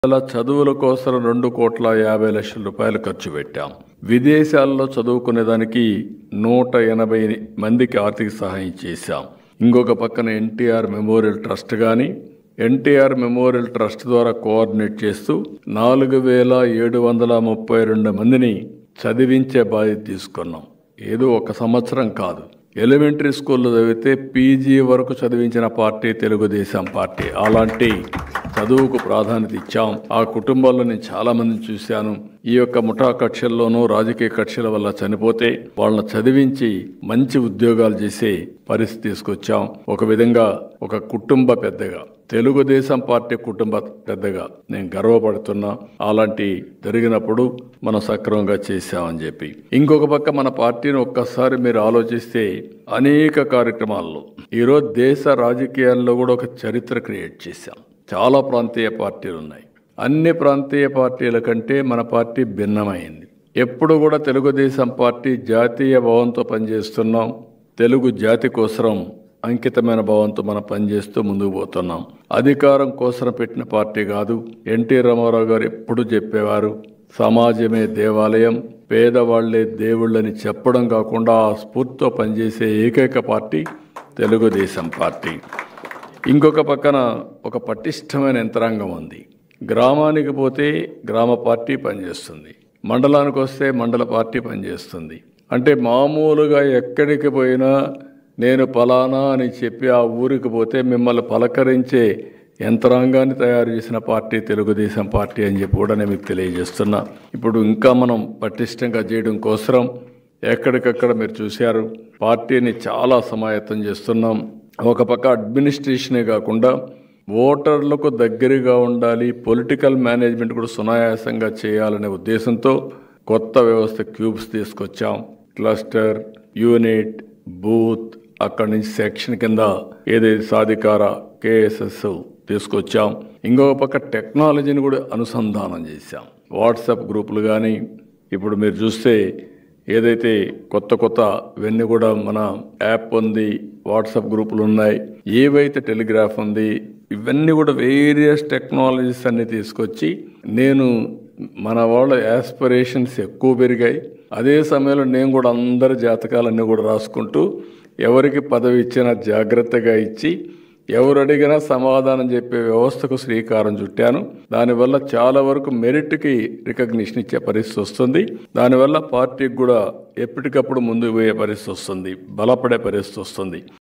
పిల్లల చదువుల కోసం రెండు కోట్ల యాభై లక్షల రూపాయలు ఖర్చు పెట్టాం విదేశాల్లో చదువుకునేదానికి నూట ఎనభై మందికి ఆర్థిక సహాయం చేశాం ఇంకొక పక్కన ఎన్టీఆర్ మెమోరియల్ ట్రస్ట్ కానీ ఎన్టీఆర్ మెమోరియల్ ట్రస్ట్ ద్వారా కోఆర్డినేట్ చేస్తూ నాలుగు వేల ఏడు వందల ముప్పై రెండు మందిని చదివించే బాధ్యత తీసుకున్నాం ఏదో ఒక సంవత్సరం కాదు ఎలిమెంటరీ స్కూల్లో చదివితే పీజీ వరకు చదివించిన పార్టీ తెలుగుదేశం పార్టీ అలాంటి చదువుకు ప్రాధాన్యత ఇచ్చాం ఆ కుటుంబాల్లో నేను చాలా మందిని చూశాను ఈ యొక్క ముఠా కక్షల్లోనూ రాజకీయ కక్షల వల్ల చనిపోతే వాళ్ళని చదివించి మంచి ఉద్యోగాలు చేసే పరిస్థితి తీసుకొచ్చాం ఒక విధంగా ఒక కుటుంబ పెద్దగా తెలుగుదేశం పార్టీ కుటుంబ పెద్దగా నేను గర్వపడుతున్నా అలాంటి జరిగినప్పుడు మనం సక్రమంగా చేశామని చెప్పి ఇంకొక పక్క మన పార్టీని ఒక్కసారి మీరు ఆలోచిస్తే అనేక కార్యక్రమాల్లో ఈరోజు దేశ రాజకీయాల్లో కూడా ఒక చరిత్ర క్రియేట్ చేశాం చాలా ప్రాంతీయ పార్టీలు ఉన్నాయి అన్ని ప్రాంతీయ పార్టీల కంటే మన పార్టీ భిన్నమైంది ఎప్పుడు కూడా తెలుగుదేశం పార్టీ జాతీయ భావంతో పనిచేస్తున్నాం తెలుగు జాతి కోసరం అంకితమైన భావంతో మనం పనిచేస్తూ ముందుకు పోతున్నాం అధికారం కోసం పెట్టిన పార్టీ కాదు ఎన్టీ రామారావు గారు ఎప్పుడు చెప్పేవారు సమాజమే దేవాలయం పేదవాళ్లే దేవుళ్ళని చెప్పడం కాకుండా ఆ స్ఫూర్తితో పనిచేసే ఏకైక పార్టీ తెలుగుదేశం పార్టీ ఇంకొక పక్కన ఒక పటిష్టమైన యంత్రాంగం ఉంది గ్రామానికి పోతే గ్రామ పార్టీ పనిచేస్తుంది మండలానికి వస్తే మండల పార్టీ పనిచేస్తుంది అంటే మామూలుగా ఎక్కడికి పోయినా నేను పలానా అని చెప్పి ఆ ఊరికి పోతే మిమ్మల్ని పలకరించే యంత్రాంగాన్ని తయారు చేసిన పార్టీ తెలుగుదేశం పార్టీ అని చెప్పి కూడా నేను మీకు తెలియజేస్తున్నా ఇప్పుడు ఇంకా మనం పటిష్టంగా చేయడం కోసం ఎక్కడికక్కడ మీరు చూశారు పార్టీని చాలా సమాయత్తం చేస్తున్నాం ఒక పక్క అడ్మినిస్ట్రేషనే కాకుండా ఓటర్లకు దగ్గరగా ఉండాలి పొలిటికల్ మేనేజ్మెంట్ కూడా సునాయాసంగా చేయాలనే ఉద్దేశంతో కొత్త వ్యవస్థ క్యూబ్స్ తీసుకొచ్చాం క్లస్టర్ యూనిట్ బూత్ అక్కడి నుంచి సెక్షన్ కింద ఏదైతే సాధికార కేఎస్ఎస్ తీసుకొచ్చాం ఇంకొక పక్క టెక్నాలజీని కూడా అనుసంధానం చేశాం వాట్సాప్ గ్రూపులు కానీ ఇప్పుడు మీరు చూస్తే ఏదైతే కొత్త కొత్త ఇవన్నీ కూడా మన యాప్ ఉంది వాట్సాప్ గ్రూపులు ఉన్నాయి ఏవైతే టెలిగ్రాఫ్ ఉంది ఇవన్నీ కూడా వేరియస్ టెక్నాలజీస్ అన్ని తీసుకొచ్చి నేను మన వాళ్ళ యాస్పిరేషన్స్ ఎక్కువ పెరిగాయి అదే సమయంలో నేను కూడా అందరి జాతకాలన్నీ కూడా రాసుకుంటూ ఎవరికి పదవి ఇచ్చినా జాగ్రత్తగా ఇచ్చి ఎవరు అడిగినా సమాధానం చెప్పే వ్యవస్థకు శ్రీకారం చుట్టాను దానివల్ల చాలా వరకు మెరిట్కి రికగ్నిషన్ ఇచ్చే పరిస్థితి వస్తుంది దానివల్ల పార్టీకి కూడా ఎప్పటికప్పుడు ముందుకు పోయే పరిస్థితి వస్తుంది బలపడే పరిస్థితి వస్తుంది